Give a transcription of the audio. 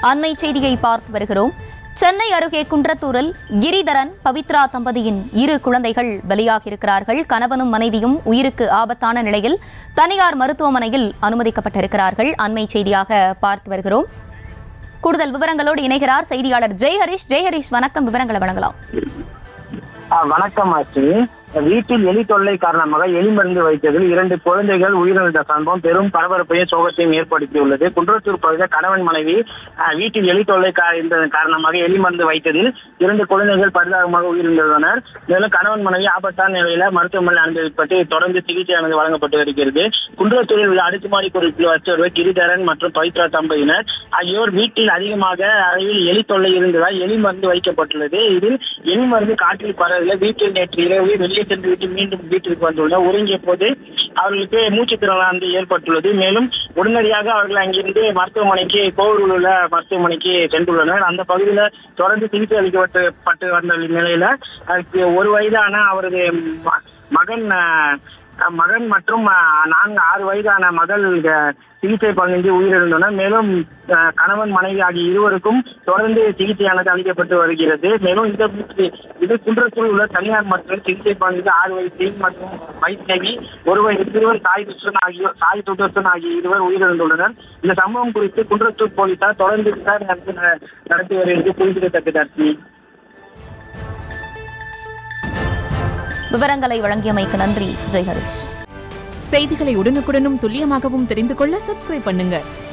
அண்மை செய்தியை பார்த்து வருகிறோம் சென்னை அருகே குன்றத்தூரில் கிரிதரன் பவித்ரா தம்பதியின் இரு குழந்தைகள் பலியாகியிருக்கிறார்கள் கணவனும் மனைவியும் உயிருக்கு ஆபத்தான நிலையில் தனியார் மருத்துவமனையில் அனுமதிக்கப்பட்டிருக்கிறார்கள் அண்மை செய்தியாக பார்த்து வருகிறோம் கூடுதல் விவரங்களோடு இணைகிறார் செய்தியாளர் ஜெய்ஹரிஷ் ஜெய்ஹரிஷ் வணக்கம் விவரங்களை வழங்கலாம் ஆ, வணக்கம் ஆச்சு வீட்டில் எலி தொல்லை காரணமாக எலி மருந்து வைத்ததில் இரண்டு குழந்தைகள் உயிரிழந்த சம்பவம் பெரும் பரபரப்பையும் சோகத்தையும் ஏற்படுத்தியுள்ளது குன்றத்தூர் பகுதியில் கணவன் மனைவி ஆ, வீட்டில் எலி தொல்லை கா- இருந்ததன் காரணமாக எலி மருந்து வைத்ததில் இரண்டு குழந்தைகள் பரிதாபமாக உயிரிழந்துள்ளனர் மேலும் கணவன் மனைவி ஆபத்தான நிலையில மருத்துவமனையில் அனுமதிப்பட்டு தொடர்ந்து சிகிச்சையானது வழங்கப்பட்டு வருகிறது குன்றத்தூரில் உள்ள அடுக்குமாடி குறிப்பில் வச்சொருவர் கிரிதரன் மற்றும் பவித்ரா தம்பதியினர் ஆகியோர் வீட்டில் அதிகமாக அளவில் எலி தொல்லை இருந்ததால் எலி மருந்து வைக்கப்பட்டுள்ளது இதில் எலி மருந்து காற்றில் பரவல வீட்டில் நேற்று இரவு வெளியே சென்று விட்டு மீண்டும் வீட்டிற்கு வந்துள்ளனர் உறங்கிய போது அவர்களுக்கு மூச்சு திறனானது ஏற்பட்டுள்ளது மேலும் உடனடியாக அவர்கள் அங்கிருந்து மருத்துவமனைக்கு கோவூரில் உள்ள மருத்துவமனைக்கு சென்றுள்ளனர் அந்த பகுதியில் தொடர்ந்து சிகிச்சை அளிக்கப்பட்டு பட்டு வந்த நிலையில அதுக்கு ஒரு வயதான அவரது ம- மகன் அஹ், மகன் மற்றும் அஹ், நான்கு ஆறு வயதான மகள் அஹ், சிகிச்சை பலனின்றி உயிரிழந்தனர் மேலும் அஹ், கணவன் மனைவி ஆகிய இருவருக்கும் தொடர்ந்து சிகிச்சையானது அளிக்கப்பட்டு வருகிறது மேலும் இந்த இது குன்றத்தூர் உள்ள தனியார் மற்றும் சிகிச்சை பலனின்றி ஆறு வயது பெண் மற்றும் வைஷ்ணவி ஒரு வயது சிறுவர் சாய் துஷ்டன் ஆகியோர் சாய் துஷ்டன் ஆகிய இருவர் உயிரிழந்துள்ளனர் இந்த சம்பவம் குறித்து குன்றத்தூர் போலீசார் தொடர்ந்து விசாரணை நடத்தி நடத்தி வருகிறது குறிப்பிடத்தக்கது அர்ச்சனி விவரங்களை வழங்கியமைக்கு நன்றி ஜெய்ஹரிஷ் செய்திகளை உடனுக்குடனும் துல்லியமாகவும் தெரிந்து கொள்ள சப்ஸ்கிரைப் பண்ணுங்க